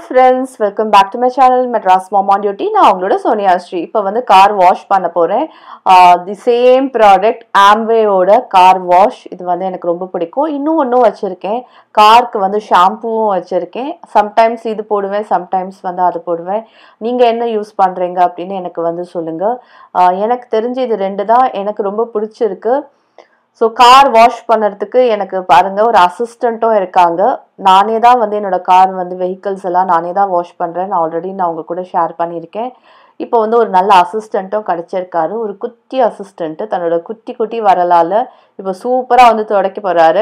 friends welcome back to my channel Madras mom on duty நான் உங்களோட சோனியா ஸ்ரீ இப்போ வந்து கார் வாஷ் பண்ண போகிறேன் தி சேம் ப்ராடக்ட் ஆம்வேயோட கார் வாஷ் இது வந்து எனக்கு ரொம்ப பிடிக்கும் இன்னும் ஒன்றும் வச்சுருக்கேன் காருக்கு வந்து ஷாம்புவும் வச்சுருக்கேன் சம்டைம்ஸ் இது போடுவேன் சம்டைம்ஸ் வந்து அது போடுவேன் நீங்கள் என்ன யூஸ் பண்ணுறீங்க அப்படின்னு எனக்கு வந்து சொல்லுங்கள் எனக்கு தெரிஞ்சு இது ரெண்டு தான் எனக்கு ரொம்ப பிடிச்சிருக்கு ஸோ கார் வாஷ் பண்ணுறதுக்கு எனக்கு பாருங்க ஒரு அசிஸ்டண்ட்டும் இருக்காங்க நானே தான் வந்து என்னோட கார் வந்து வெஹிக்கிள்ஸ் எல்லாம் நானே தான் வாஷ் பண்ணுறேன் நான் ஆல்ரெடி நான் உங்க கூட ஷேர் பண்ணியிருக்கேன் இப்போ வந்து ஒரு நல்ல அசிஸ்டண்ட்டும் கிடச்சிருக்காரு ஒரு குட்டி அசிஸ்டண்ட்டு தன்னோட குட்டி குட்டி வரலால இப்போ சூப்பராக வந்து துடைக்க போகிறாரு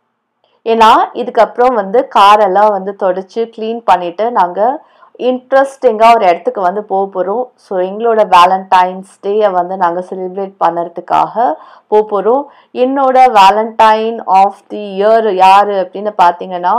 ஏன்னா இதுக்கப்புறம் வந்து காரெல்லாம் வந்து தொடச்சி க்ளீன் பண்ணிவிட்டு நாங்கள் இன்ட்ரெஸ்டிங்காக ஒரு இடத்துக்கு வந்து போக போகிறோம் ஸோ எங்களோட வேலண்டைன்ஸ் டேயை வந்து நாங்கள் செலிப்ரேட் பண்ணுறதுக்காக போக போகிறோம் என்னோட வேலண்டைன் ஆஃப் தி இயர் யார் அப்படின்னு பார்த்தீங்கன்னா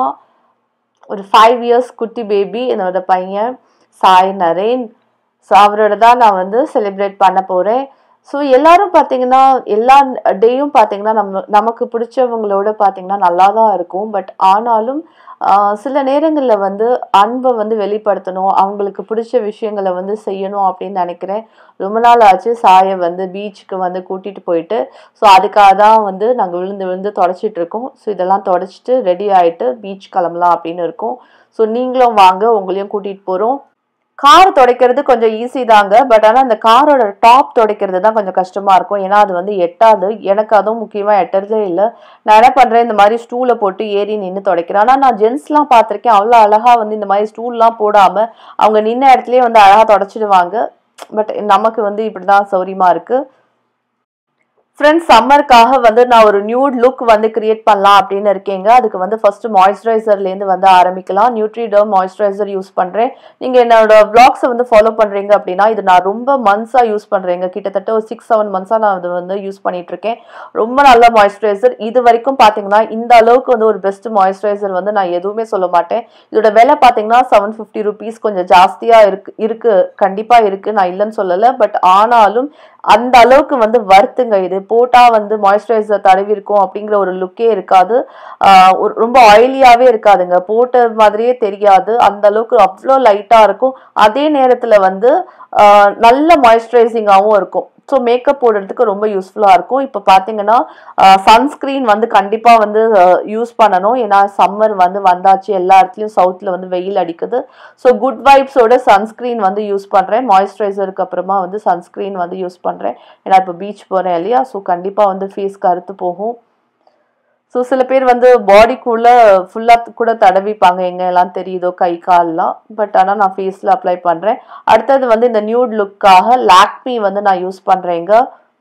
ஒரு ஃபைவ் இயர்ஸ் குட்டி பேபி என்னோட பையன் சாய் நரேன் ஸோ அவரோட தான் நான் வந்து செலிப்ரேட் பண்ண போகிறேன் ஸோ எல்லாரும் பார்த்தீங்கன்னா எல்லா டேயும் பார்த்தீங்கன்னா நம்ம நமக்கு பிடிச்சவங்களோட பார்த்தீங்கன்னா நல்லா தான் இருக்கும் பட் ஆனாலும் சில நேரங்களில் வந்து அன்பை வந்து வெளிப்படுத்தணும் அவங்களுக்கு பிடிச்ச விஷயங்களை வந்து செய்யணும் அப்படின்னு நினைக்கிறேன் ரொம்ப நாள் ஆச்சு சாயை வந்து பீச்சுக்கு வந்து கூட்டிகிட்டு போயிட்டு ஸோ அதுக்காக தான் வந்து நாங்கள் விழுந்து விழுந்து தொடச்சிட்டு இருக்கோம் ஸோ இதெல்லாம் தொடச்சிட்டு ரெடி ஆகிட்டு பீச் கிளம்பலாம் அப்படின்னு இருக்கோம் ஸோ நீங்களும் வாங்க உங்களையும் கூட்டிகிட்டு போகிறோம் கார் துடைக்கிறது கொஞ்சம் ஈஸி தாங்க பட் ஆனால் அந்த காரோட டாப் துடைக்கிறது தான் கொஞ்சம் கஷ்டமாக இருக்கும் ஏன்னா அது வந்து எட்டாது எனக்கு அதுவும் முக்கியமாக எட்டுறதே இல்லை நான் என்ன பண்ணுறேன் இந்த மாதிரி ஸ்டூலை போட்டு ஏறி நின்று துடைக்கிறேன் ஆனால் நான் ஜென்ஸ்லாம் பார்த்துருக்கேன் அவ்வளோ அழகாக வந்து இந்த மாதிரி ஸ்டூல்லாம் போடாமல் அவங்க நின்ன இடத்துலயே வந்து அழகாக தொடச்சிடுவாங்க பட் நமக்கு வந்து இப்படி தான் சௌரியமாக இருக்குது ஃப்ரெண்ட்ஸ் சம்மருக்காக வந்து நான் ஒரு நியூட் லுக் வந்து கிரியேட் பண்ணலாம் அப்படின்னு இருக்கேங்க அதுக்கு வந்து ஃபர்ஸ்ட் மாய்ஸ்சரைசர்லேருந்து வந்து ஆரம்பிக்கலாம் நியூட்ரிடர்ம் மாய்ஸ்சரைசர் யூஸ் பண்ணுறேன் நீங்கள் என்னோட வ்ளாக்ஸை வந்து ஃபாலோ பண்ணுறீங்க அப்படின்னா இது நான் ரொம்ப மந்த்ஸாக யூஸ் பண்ணுறேங்க கிட்டத்தட்ட ஒரு சிக்ஸ் செவன் மந்த்ஸாக நான் அது வந்து யூஸ் பண்ணிட்டு இருக்கேன் ரொம்ப நல்ல மாய்ஸ்சரைசர் இது வரைக்கும் பார்த்தீங்கன்னா இந்த அளவுக்கு வந்து ஒரு பெஸ்ட் மாய்ஸ்சரைசர் வந்து நான் எதுவுமே சொல்ல மாட்டேன் இதோட விலை பார்த்தீங்கன்னா செவன் ஃபிஃப்டி ருபீஸ் கொஞ்சம் ஜாஸ்தியாக இருக்கு இருக்கு கண்டிப்பாக இருக்கு நான் இல்லைன்னு சொல்லலை பட் ஆனாலும் அந்த அளவுக்கு வந்து வருத்துங்க இது போட்டா வந்து மாய்ஸ்சரைசர் தடவி இருக்கும் அப்படிங்கிற ஒரு லுக்கே இருக்காது ரொம்ப ஆயிலியாவே இருக்காதுங்க போட்ட மாதிரியே தெரியாது அந்த அளவுக்கு அவ்வளோ லைட்டா இருக்கும் அதே நேரத்துல வந்து நல்ல மாய்ஸ்சரைசிங்காகவும் இருக்கும் ஸோ மேக்கப் போடுறதுக்கு ரொம்ப யூஸ்ஃபுல்லாக இருக்கும் இப்போ பார்த்தீங்கன்னா சன்ஸ்க்ரீன் வந்து கண்டிப்பாக வந்து யூஸ் பண்ணணும் ஏன்னா சம்மர் வந்து வந்தாச்சு எல்லா இடத்துலையும் சவுத்தில் வந்து வெயில் அடிக்குது ஸோ குட் வைப்ஸோட சன்ஸ்க்ரீன் வந்து யூஸ் பண்ணுறேன் மாய்ஸ்சரைசருக்கு அப்புறமா வந்து சன்ஸ்க்ரீன் வந்து யூஸ் பண்ணுறேன் ஏன்னா இப்போ பீச் போகிறேன் இல்லையா ஸோ கண்டிப்பாக வந்து ஃபேஸ் கருத்து போகும் ஸோ சில பேர் வந்து பாடிக்குள்ளே ஃபுல்லாக கூட தடவிப்பாங்க எங்க எல்லாம் தெரியுதோ கை கால்லாம் பட் ஆனால் நான் ஃபேஸில் அப்ளை பண்ணுறேன் அடுத்தது வந்து இந்த நியூட் லுக்காக லாக்மி வந்து நான் யூஸ் பண்ணுறேங்க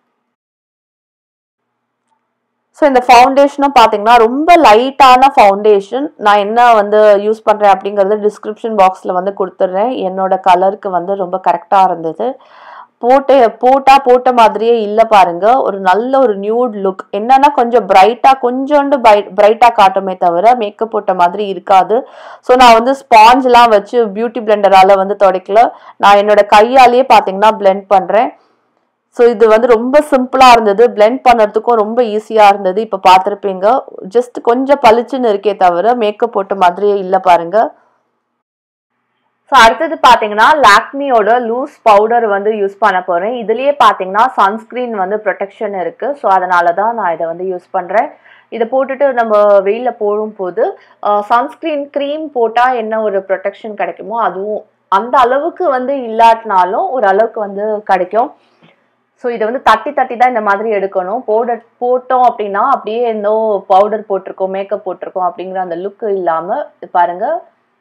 ஸோ இந்த ஃபவுண்டேஷனும் பார்த்தீங்கன்னா ரொம்ப லைட்டான ஃபவுண்டேஷன் நான் என்ன வந்து யூஸ் பண்ணுறேன் அப்படிங்கிறது டிஸ்கிரிப்ஷன் பாக்ஸில் வந்து கொடுத்துட்றேன் என்னோட கலருக்கு வந்து ரொம்ப கரெக்டாக இருந்தது போட்டு போட்டா போட்ட மாதிரியே இல்லை பாருங்க ஒரு நல்ல ஒரு நியூட் லுக் என்னன்னா கொஞ்சம் பிரைட்டா கொஞ்சோண்டு பிரைட்டா காட்டுமே தவிர மேக்கப் போட்ட மாதிரி இருக்காது ஸோ நான் வந்து ஸ்பாஞ்ச்லாம் வச்சு பியூட்டி பிளெண்டரால வந்து துடைக்கல நான் என்னோட கையாலேயே பார்த்தீங்கன்னா பிளெண்ட் பண்றேன் ஸோ இது வந்து ரொம்ப சிம்பிளாக இருந்தது பிளெண்ட் பண்ணுறதுக்கும் ரொம்ப ஈஸியாக இருந்தது இப்போ பார்த்துருப்பீங்க ஜஸ்ட் கொஞ்சம் பளிச்சுன்னு இருக்கே தவிர மேக்கப் போட்ட மாதிரியே இல்லை பாருங்க ஸோ அடுத்தது பார்த்தீங்கன்னா லாக்மியோட லூஸ் பவுடர் வந்து யூஸ் பண்ண போகிறேன் இதுலேயே பார்த்தீங்கன்னா சன்ஸ்க்ரீன் வந்து ப்ரொடெக்ஷன் இருக்குது ஸோ அதனால தான் நான் இதை வந்து யூஸ் பண்ணுறேன் இதை போட்டுட்டு நம்ம வெயிலில் போடும்போது சன்ஸ்க்ரீன் க்ரீம் போட்டால் என்ன ஒரு ப்ரொடெக்ஷன் கிடைக்குமோ அதுவும் அந்த அளவுக்கு வந்து இல்லாட்டினாலும் ஒரு அளவுக்கு வந்து கிடைக்கும் ஸோ இதை வந்து தட்டி தட்டி தான் இந்த மாதிரி எடுக்கணும் பவுடர் போட்டோம் அப்படின்னா அப்படியே ஏதோ பவுடர் போட்டிருக்கோம் மேக்கப் போட்டிருக்கோம் அப்படிங்கிற அந்த லுக்கு இல்லாமல் பாருங்கள்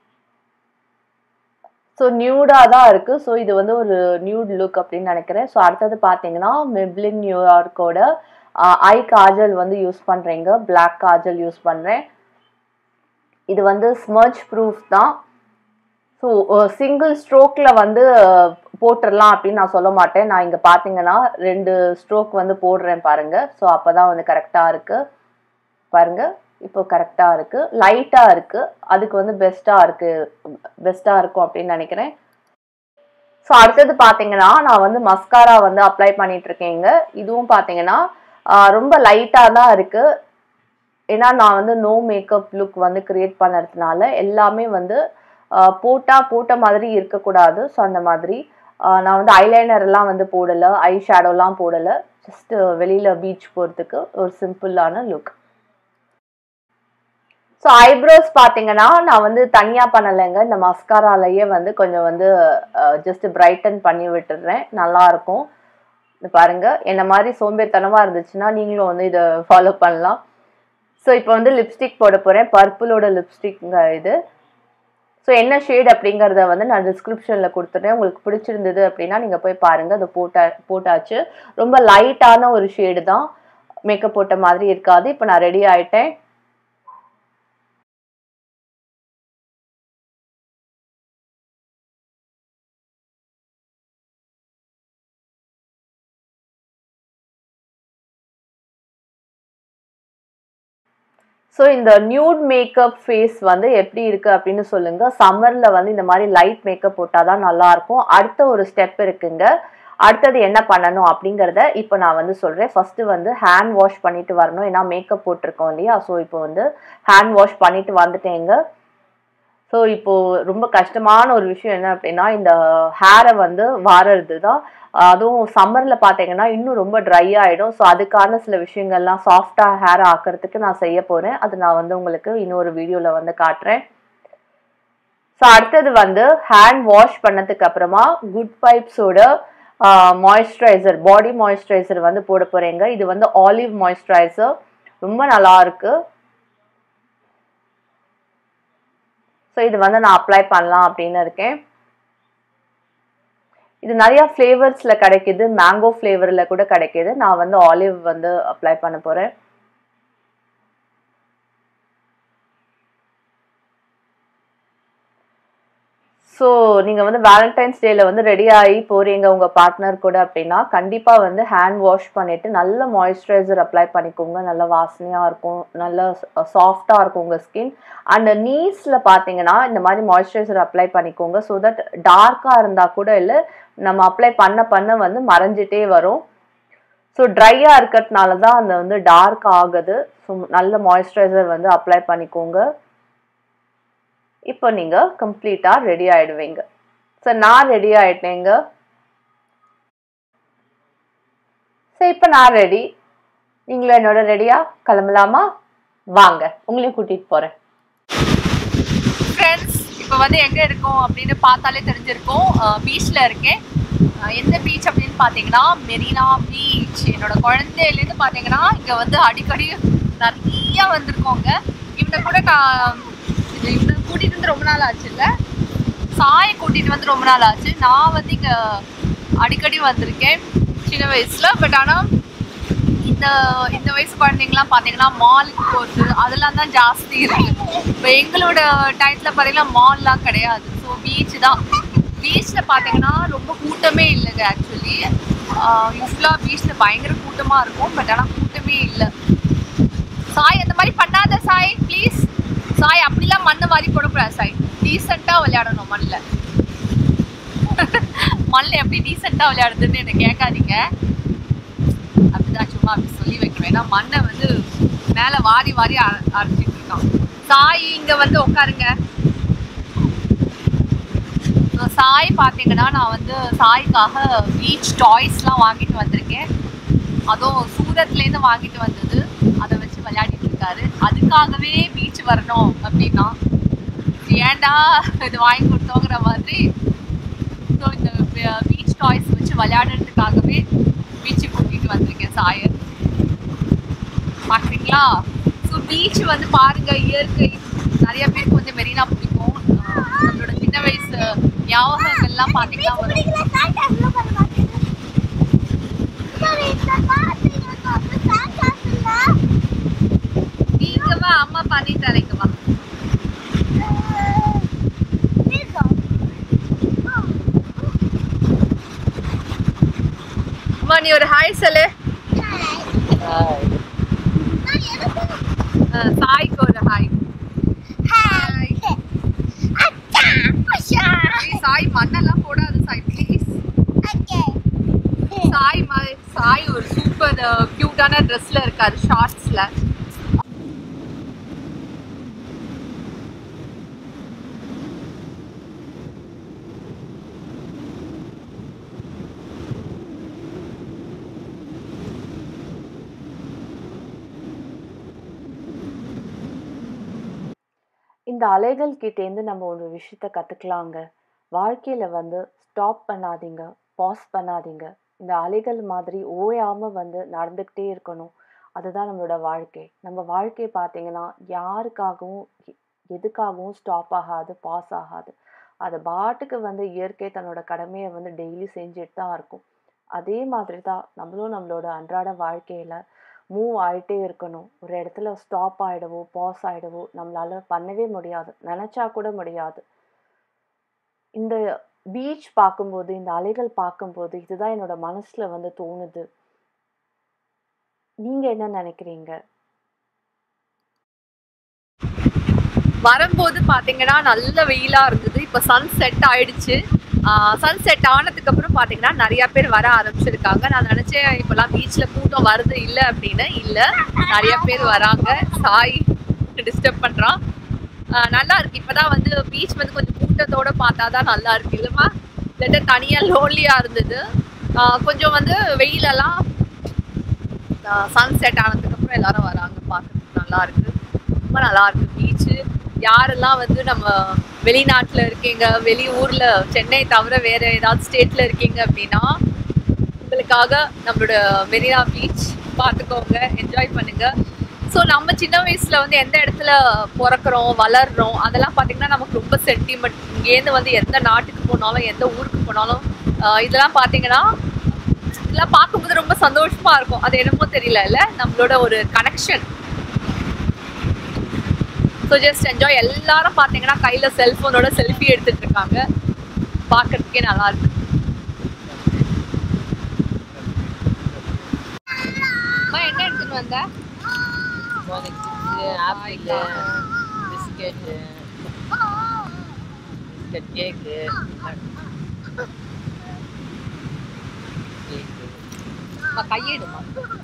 ஸோ நியூடாக தான் இருக்குது ஸோ இது வந்து ஒரு நியூட் லுக் அப்படின்னு நினைக்கிறேன் ஸோ அடுத்தது பார்த்தீங்கன்னா மெப்ளின் நியூயார்க்கோட ஐ காஜல் வந்து யூஸ் பண்ணுறேங்க பிளாக் காஜல் யூஸ் பண்ணுறேன் இது வந்து ஸ்மர்ச் ப்ரூஃப் தான் ஸோ சிங்கிள் ஸ்ட்ரோக்கில் வந்து போட்டுடலாம் அப்படின்னு நான் சொல்ல மாட்டேன் நான் இங்கே பார்த்தீங்கன்னா ரெண்டு ஸ்ட்ரோக் வந்து போடுறேன் பாருங்கள் ஸோ அப்போ தான் வந்து கரெக்டாக இருக்குது பாருங்கள் இப்போ கரெக்டாக இருக்குது லைட்டாக இருக்குது அதுக்கு வந்து பெஸ்ட்டாக இருக்குது பெஸ்ட்டாக இருக்கும் அப்படின்னு நினைக்கிறேன் ஸோ அடுத்தது பார்த்தீங்கன்னா நான் வந்து மஸ்காரா வந்து அப்ளை பண்ணிட்டு இருக்கேங்க இதுவும் பார்த்தீங்கன்னா ரொம்ப லைட்டாக தான் இருக்குது ஏன்னா நான் வந்து நோ மேக்கப் லுக் வந்து கிரியேட் பண்ணுறதுனால எல்லாமே வந்து போட்டா போட்ட மாதிரி இருக்கக்கூடாது ஸோ அந்த மாதிரி ஆஹ் நான் வந்து ஐலைனர் எல்லாம் வந்து போடலை ஐ ஷேடோலாம் போடலை ஜஸ்ட் வெளியில பீச் போகிறதுக்கு ஒரு சிம்பிளான லுக் ஸோ ஐப்ரோஸ் பார்த்தீங்கன்னா நான் வந்து தனியாக பண்ணலைங்க இந்த மஸ்காராலேயே வந்து கொஞ்சம் வந்து ஜஸ்ட் பிரைட்டன் பண்ணி விட்டுடுறேன் நல்லா இருக்கும் இது பாருங்க என்ன மாதிரி சோம்பேறித்தனமாக இருந்துச்சுன்னா நீங்களும் வந்து இதை ஃபாலோ பண்ணலாம் ஸோ இப்போ வந்து லிப்ஸ்டிக் போட போகிறேன் பர்பிளோட லிப்ஸ்டிக்ங்க இது ஸோ என்ன ஷேட் அப்படிங்கிறத வந்து நான் டிஸ்கிரிப்ஷனில் கொடுத்துட்றேன் உங்களுக்கு பிடிச்சிருந்தது அப்படின்னா நீங்கள் போய் பாருங்கள் அதை போட்டா போட்டாச்சு ரொம்ப லைட்டான ஒரு ஷேடு தான் மேக்கப் போட்ட மாதிரி இருக்காது இப்போ நான் ரெடி ஆயிட்டேன் ஸோ இந்த நியூட் மேக்கப் ஃபேஸ் வந்து எப்படி இருக்கு அப்படின்னு சொல்லுங்க சம்மர்ல வந்து இந்த மாதிரி லைட் மேக்கப் போட்டால் தான் நல்லா இருக்கும் அடுத்த ஒரு ஸ்டெப் இருக்குங்க அடுத்தது என்ன பண்ணணும் அப்படிங்கிறத இப்போ நான் வந்து சொல்கிறேன் ஃபர்ஸ்ட் வந்து ஹேண்ட் வாஷ் பண்ணிட்டு வரணும் ஏன்னா மேக்கப் போட்டிருக்கோம் இல்லையா ஸோ இப்போ வந்து ஹேண்ட் வாஷ் பண்ணிட்டு வந்துட்டேங்க ஸோ இப்போ ரொம்ப கஷ்டமான ஒரு விஷயம் என்ன அப்படின்னா இந்த ஹேரை வந்து வாரது தான் அதுவும் சம்மரில் பார்த்தீங்கன்னா இன்னும் ரொம்ப ட்ரை ஆகிடும் ஸோ அதுக்கான சில விஷயங்கள்லாம் சாஃப்டாக ஹேர் ஆக்கிறதுக்கு நான் செய்ய போகிறேன் அது நான் வந்து உங்களுக்கு இன்னொரு வீடியோவில் வந்து காட்டுறேன் ஸோ அடுத்தது வந்து ஹேண்ட் வாஷ் பண்ணதுக்கு அப்புறமா குட் பைப்ஸோட மாய்ஸ்சரைசர் பாடி மாய்ஸ்சரைசர் வந்து போட போகிறேங்க இது வந்து ஆலிவ் மாய்ஸ்சரைசர் ரொம்ப நல்லா இருக்கு ஸோ இது வந்து நான் அப்ளை பண்ணலாம் அப்படின்னு இருக்கேன் இது நிறைய ஃப்ளேவர்ஸ்ல கிடைக்குது மேங்கோ ஃப்ளேவர்ல கூட கிடைக்குது நான் வந்து ஆலிவ் வந்து அப்ளை பண்ண போறேன் ஸோ நீங்கள் வந்து வேலண்டைன்ஸ் டேல வந்து ரெடி ஆகி போறீங்க உங்கள் பார்ட்னர் கூட அப்படின்னா கண்டிப்பாக வந்து ஹேண்ட் வாஷ் பண்ணிட்டு நல்ல மாய்ஸ்சரைசர் அப்ளை பண்ணிக்கோங்க நல்ல வாசனையாக இருக்கும் நல்ல சாஃப்டாக இருக்கும் உங்கள் ஸ்கின் அண்ட் நீஸில் பார்த்தீங்கன்னா இந்த மாதிரி மாய்ஸ்சரைசர் அப்ளை பண்ணிக்கோங்க ஸோ தட் டார்க்காக இருந்தால் கூட இல்லை நம்ம அப்ளை பண்ண பண்ண வந்து மறைஞ்சிட்டே வரும் ஸோ ட்ரையாக இருக்கிறதுனால தான் அந்த வந்து டார்க் ஆகுது ஸோ நல்ல மாய்ஸ்சரைசர் வந்து அப்ளை பண்ணிக்கோங்க இப்போ நீங்கள் கம்ப்ளீட்டாக ரெடி ஆகிடுவீங்க ஸோ நான் ரெடி ஆகிட்டேங்க ஸோ இப்போ நான் ரெடி நீங்களும் என்னோட ரெடியாக கிளம்பலாமா வாங்க உங்களையும் கூட்டிகிட்டு போகிறேன் ஃப்ரெண்ட்ஸ் இப்போ வந்து எங்கே இருக்கோம் அப்படின்னு பார்த்தாலே தெரிஞ்சிருக்கும் பீச்சில் இருக்கேன் அஹ் எந்த பீச் அப்படின்னு பார்த்தீங்கன்னா மெரினா பீச் என்னோட குழந்தையிலேருந்து பார்த்தீங்கன்னா இங்கே வந்து அடிக்கடி நிறைய வந்திருக்கோங்க இவனை கூட நான் இது இவனை கூட்டிகிட்டு வந்து ரொம்ப நாள் ஆச்சு இல்லை சாயை கூட்டிகிட்டு வந்து ரொம்ப நாள் ஆச்சு நான் வந்து இங்கே அடிக்கடி வந்திருக்கேன் சின்ன வயசில் பட் ஆனால் இந்த இந்த வயசு குழந்தைங்கலாம் பார்த்தீங்கன்னா மாலுக்கு போகிறது அதெல்லாம் தான் ஜாஸ்தி இருக்கு இப்போ எங்களோட டயத்தில் பார்த்தீங்கன்னா மால்லாம் கிடையாது ஸோ பீச் தான் பீச்சில் பார்த்தீங்கன்னா ரொம்ப கூட்டமே இல்லைங்க ஆக்சுவலி யூஸ்வலாக பீச்சில் பயங்கர கூட்டமாக இருக்கும் பட் ஆனால் கூட்டமே இல்லை சாய் அந்த மாதிரி பண்ணாத சாய் ப்ளீஸ் சாய் அப்படிலாம் மண்ணை வாரி போடக்கூடாது சாய் டீசெண்டாக விளையாடணும் மண்ணில் மண்ணில் எப்படி டீசெண்டாக விளையாடுதுன்னு எனக்கு கேட்காதீங்க அப்படிதான் சும்மா அப்படி சொல்லி வைக்கிறேன் ஏன்னா மண்ணை வந்து மேலே வாரி வாரி அர- அரைச்சிட்டு இருக்கான் சாய் இங்க வந்து உட்காருங்க So, சாய் பார்த்தீங்கன்னா நான் வந்து சாய்க்காக பீச் டாய்ஸ்லாம் வாங்கிட்டு வந்திருக்கேன் அதுவும் சூரத்லேருந்து வாங்கிட்டு வந்தது அதை வச்சு விளையாடிட்டு இருக்காரு அதுக்காகவே பீச் வரணும் அப்படின்னா ஏன்டா இது வாங்கி கொடுத்தோங்கிற மாதிரி ஸோ இந்த பீச் டாய்ஸ் வச்சு விளையாடுறதுக்காகவே பீச்சு கூட்டிட்டு வந்திருக்கேன் சாயை பார்க்குறீங்களா ஸோ பீச் வந்து பாருங்க இயற்கை நிறைய பேருக்கு வந்து மெரினா பிடிக்கும் ஆஹ் நம்மளோட சின்ன வயசு ஞாபகங்கள்லாம் பார்த்தீங்கன்னா வரும் நீங்க வா அம்மா பண்ணி தரேங்க வா அம்மா நீ ஒரு ஹாய் சொல்லு ஆஹ் சாய்க்கு ஒரு ஹாய் சாய் மண்ணெல்லாம் போடாது சாய் ப்ளீஸ் சாய் மாதிரி சாய் ஒரு சூப்பர் கியூட்டான ட்ரெஸ்ல இருக்காரு ஷார்ட்ஸ்ல இந்த அலைகள் கிட்டேருந்து நம்ம ஒரு விஷயத்த கற்றுக்கலாங்க வாழ்க்கையில் வந்து ஸ்டாப் பண்ணாதீங்க பாஸ் பண்ணாதீங்க இந்த அலைகள் மாதிரி ஓயாமல் வந்து நடந்துக்கிட்டே இருக்கணும் அதுதான் நம்மளோட வாழ்க்கை நம்ம வாழ்க்கை பார்த்தீங்கன்னா யாருக்காகவும் எ- எதுக்காகவும் ஸ்டாப் ஆகாது பாஸ் ஆகாது அது பாட்டுக்கு வந்து இயற்கை தன்னோட கடமையை வந்து டெய்லி செஞ்சுட்டு தான் இருக்கும் அதே மாதிரி தான் நம்மளும் நம்மளோட அன்றாட வாழ்க்கையில் மூவ் ஆயிட்டே இருக்கணும் ஒரு இடத்துல ஸ்டாப் ஆயிடவோ பாஸ் ஆயிடவோ நம்மளால பண்ணவே முடியாது நினைச்சா கூட முடியாது இந்த பீச் பார்க்கும்போது இந்த அலைகள் பார்க்கும்போது இதுதான் என்னோட மனசுல வந்து தோணுது நீங்க என்ன நினைக்கிறீங்க வரும்போது பாத்தீங்கன்னா நல்ல வெயிலா இருந்தது இப்போ சன் செட் ஆயிடுச்சு சன் செட் ஆனதுக்கு அப்புறம் பாத்தீங்கன்னா நிறைய பேர் வர ஆரம்பிச்சிருக்காங்க நான் நினைச்சேன் இப்பெல்லாம் பீச்ல கூட்டம் வருது இல்ல அப்படின்னு இல்ல நிறைய பேர் வராங்க சாய் டிஸ்டர்ப் பண்றான் ஆஹ் நல்லா இருக்கு இப்பதான் வந்து பீச் வந்து கொஞ்சம் கூட்டத்தோட பார்த்தாதான் நல்லா இருக்கு இல்லைம்மா இல்லாட்ட தனியா லோன்லியா இருந்தது ஆஹ் கொஞ்சம் வந்து வெயிலெல்லாம் சன் செட் ஆனதுக்கு அப்புறம் எல்லாரும் வராங்க பார்க்கறதுக்கு நல்லா இருக்கு ரொம்ப நல்லா இருக்கு பீச்சு யாரெல்லாம் வந்து நம்ம வெளிநாட்டுல இருக்கீங்க வெளி ஊர்ல சென்னை தவிர வேற ஏதாவது ஸ்டேட்ல இருக்கீங்க அப்படின்னா உங்களுக்காக நம்மளோட மெரினா பீச் பார்த்துக்கோங்க என்ஜாய் பண்ணுங்க ஸோ நம்ம சின்ன வயசுல வந்து எந்த இடத்துல பிறக்கிறோம் வளர்றோம் அதெல்லாம் பார்த்தீங்கன்னா நமக்கு ரொம்ப சென்டிமெண்ட் இங்கேருந்து வந்து எந்த நாட்டுக்கு போனாலும் எந்த ஊருக்கு போனாலும் ஆஹ் இதெல்லாம் பார்த்தீங்கன்னா இதெல்லாம் பார்க்கும்போது ரொம்ப சந்தோஷமா இருக்கும் அது என்னமோ தெரியல இல்ல நம்மளோட ஒரு கனெக்ஷன் ஸோ ஜஸ்ட் என்ஜாய் எல்லாரும் பார்த்தீங்கன்னா கையில செல்போனோட செல்ஃபி எடுத்துட்டு இருக்காங்க பார்க்கறதுக்கே நல்லா இருக்கு அம்மா, என்ன எடுத்துட்டு வந்த உனக்கு apple biscuit biscuit cake cake அம்மா, கையெடுமா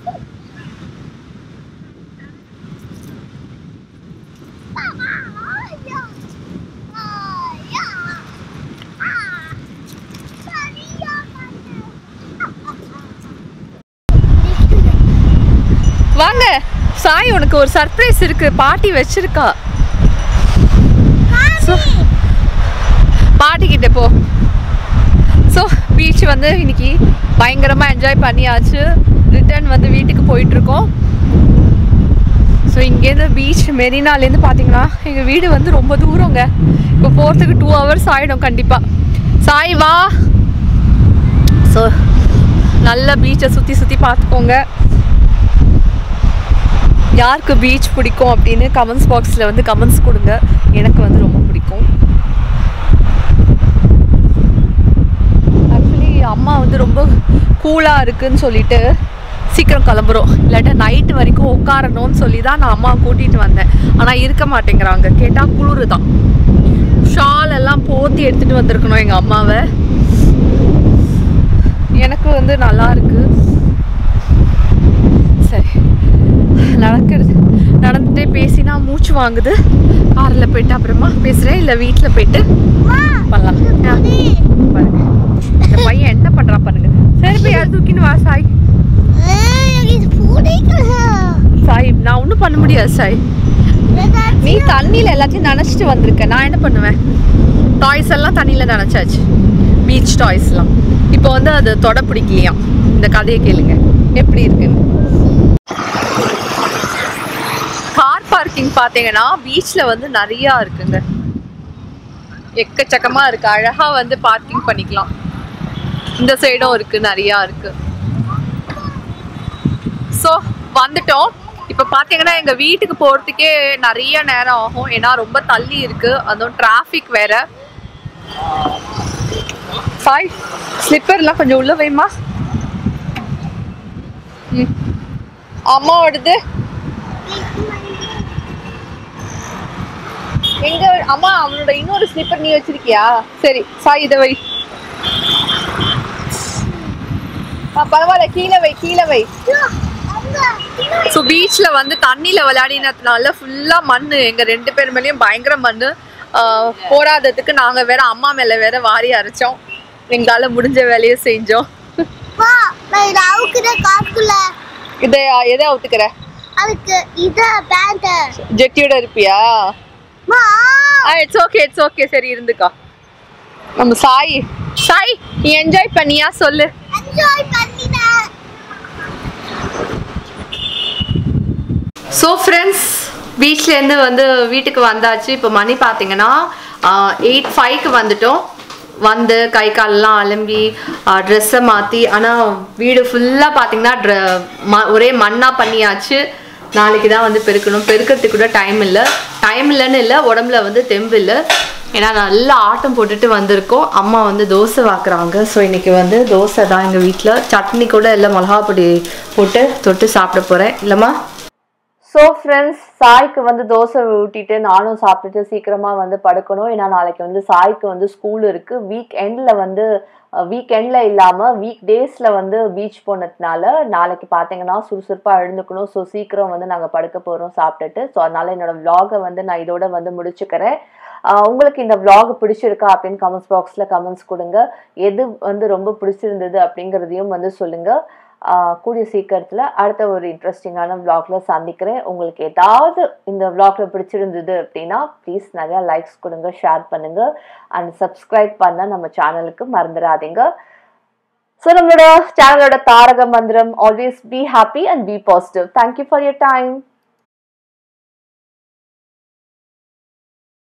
வாங்க சாய் உனக்கு ஒரு சர்ப்ரைஸ் இருக்கு பாட்டி வச்சிருக்கா So, பாட்டி கிட்ட போ ஸோ பீச் வந்து இன்னைக்கு பயங்கரமாக என்ஜாய் பண்ணியாச்சு ரிட்டர்ன் வந்து வீட்டுக்கு போயிட்டு இருக்கோம் ஸோ இங்கேருந்து பீச் மெரினாலேருந்து பார்த்தீங்கன்னா எங்கள் வீடு வந்து ரொம்ப தூரங்க இப்போ போகிறதுக்கு டூ ஹவர்ஸ் ஆகிடும் கண்டிப்பாக சாய் வா ஸோ நல்ல பீச்சை சுற்றி சுற்றி பார்த்துக்கோங்க யாருக்கு பீச் பிடிக்கும் அப்படின்னு கமெண்ட்ஸ் பாக்ஸில் வந்து கமெண்ட்ஸ் கொடுங்க எனக்கு வந்து ரொம்ப பிடிக்கும் ஆக்சுவலி அம்மா வந்து ரொம்ப கூலாக இருக்குன்னு சொல்லிட்டு சீக்கிரம் கிளம்புறோம் இல்லாட்டா நைட்டு வரைக்கும் உட்காரணும்னு சொல்லி தான் நான் அம்மா கூட்டிகிட்டு வந்தேன் ஆனால் இருக்க மாட்டேங்கிறாங்க கேட்டால் குளிர் தான் ஷால் எல்லாம் போத்தி எடுத்துகிட்டு வந்திருக்கணும் எங்கள் அம்மாவை எனக்கு வந்து நல்லா இருக்கு சரி நடக்கிறது நடந்துட்டே பேசினா மூச்சு வாங்குது காரில் போயிட்டு அப்புறமா பேசுகிறேன் இல்லை வீட்டில் போயிட்டு பண்ணலாம் ஆ, பாருங்க இந்த பையன் என்ன பண்ணுறான் பாருங்க சரி போய் யார் தூக்கின்னு வா சாய் சாய் நான் ஒன்றும் பண்ண முடியாது சாய் நீ தண்ணியில் எல்லாத்தையும் நனைச்சிட்டு வந்திருக்க நான் என்ன பண்ணுவேன் டாய்ஸ் எல்லாம் தண்ணியில் நனைச்சாச்சு பீச் டாய்ஸ்லாம் இப்போ வந்து அது தொட பிடிக்கலையாம் இந்த கதையை கேளுங்க எப்படி இருக்குன்னு கார் பார்க்கிங் பார்த்தீங்கன்னா பீச்சில் வந்து நிறையா இருக்குங்க எக்கச்சக்கமாக இருக்கு அழகா வந்து பார்க்கிங் பண்ணிக்கலாம் இந்த சைடும் இருக்கு நிறையா இருக்கு ஸோ வந்துட்டோம் இப்போ பார்த்தீங்கன்னா எங்கள் வீட்டுக்கு போகிறதுக்கே நிறைய நேரம் ஆகும் ஏன்னா ரொம்ப தள்ளி இருக்கு அதுவும் டிராஃபிக் வேற சாய் ஸ்லிப்பர்லாம் கொஞ்சம் உள்ள வைமா ம் அம்மாவோடது எங்க அம்மா அவனோட இன்னொரு ஸ்லிப்பர் நீ வச்சிருக்கியா சரி சாய் இதை வை ஆ, பரவாயில்ல கீழே வை கீழே வை ஸோ பீச்சில் வந்து தண்ணியில் விளையாடினதுனால ஃபுல்லாக மண் எங்கள் ரெண்டு பேர் மேலேயும் பயங்கர மண் போடாததுக்கு நாங்கள் வேற அம்மா மேலே வேற வாரி அரைச்சோம் எங்களால் முடிஞ்ச வேலையை செஞ்சோம் இதை எதை அவுத்துக்கிற அதுக்கு இத பேண்ட் ஜெட்டியோட இருப்பியா இட்ஸ் ஓகே இட்ஸ் ஓகே சரி இருந்துக்கா நம்ம சாய் சாய் நீ என்ஜாய் பண்ணியா சொல்லு ஸோ ஃப்ரெண்ட்ஸ் பீச்லேருந்து வந்து வீட்டுக்கு வந்தாச்சு இப்போ மணி பார்த்தீங்கன்னா எயிட் ஃபைவ்க்கு வந்துட்டோம் வந்து கை காலெல்லாம் அலம்பி ட்ரெஸ்ஸை மாற்றி ஆனால் வீடு ஃபுல்லாக பார்த்தீங்கன்னா ட்ர ம ஒரே மண்ணாக பண்ணியாச்சு நாளைக்கு தான் வந்து பெருக்கணும் பெருக்கிறதுக்கு கூட டைம் இல்லை டைம் இல்லைன்னு இல்லை உடம்புல வந்து தெம்பு இல்லை ஏன்னா நல்லா ஆட்டம் போட்டுட்டு வந்திருக்கோம் அம்மா வந்து தோசை வாக்குறாங்க ஸோ இன்னைக்கு வந்து தோசை தான் எங்கள் வீட்டில் சட்னி கூட இல்லை மிளகா பொடி போட்டு தொட்டு சாப்பிட போகிறேன் இல்லைம்மா ஸோ ஃப்ரெண்ட்ஸ் சாய்க்கு வந்து தோசை ஊட்டிட்டு நானும் சாப்பிட்டுட்டு சீக்கிரமாக வந்து படுக்கணும் ஏன்னா நாளைக்கு வந்து சாய்க்கு வந்து ஸ்கூல் இருக்குது வீக் எண்டில் வந்து வீக் எண்டில் இல்லாமல் வீக் டேஸில் வந்து பீச் போனதுனால நாளைக்கு பார்த்தீங்கன்னா சுறுசுறுப்பாக எழுந்துக்கணும் ஸோ சீக்கிரம் வந்து நாங்கள் படுக்க போகிறோம் சாப்பிட்டுட்டு ஸோ அதனால் என்னோட vlog-அ வந்து நான் இதோட வந்து முடிச்சுக்கிறேன் ஆஹ் உங்களுக்கு இந்த vlog பிடிச்சிருக்கா அப்படின்னு கமெண்ட்ஸ் பாக்ஸில் கமெண்ட்ஸ் கொடுங்க எது வந்து ரொம்ப பிடிச்சிருந்தது அப்படிங்கிறதையும் வந்து சொல்லுங்கள் ஆஹ் கூடிய சீக்கிரத்தில் அடுத்த ஒரு இன்ட்ரெஸ்டிங்கான vlogல சந்திக்கிறேன் உங்களுக்கு ஏதாவது இந்த vlogல பிடிச்சிருந்தது அப்படின்னா ப்ளீஸ் நிறையா லைக்ஸ் கொடுங்க ஷேர் பண்ணுங்க அண்ட் சப்ஸ்கிரைப் பண்ண நம்ம சேனலுக்கு மறந்துடாதீங்க ஸோ நம்மளோட சேனலோட தாரக மந்திரம் always be happy and be positive thank you for your time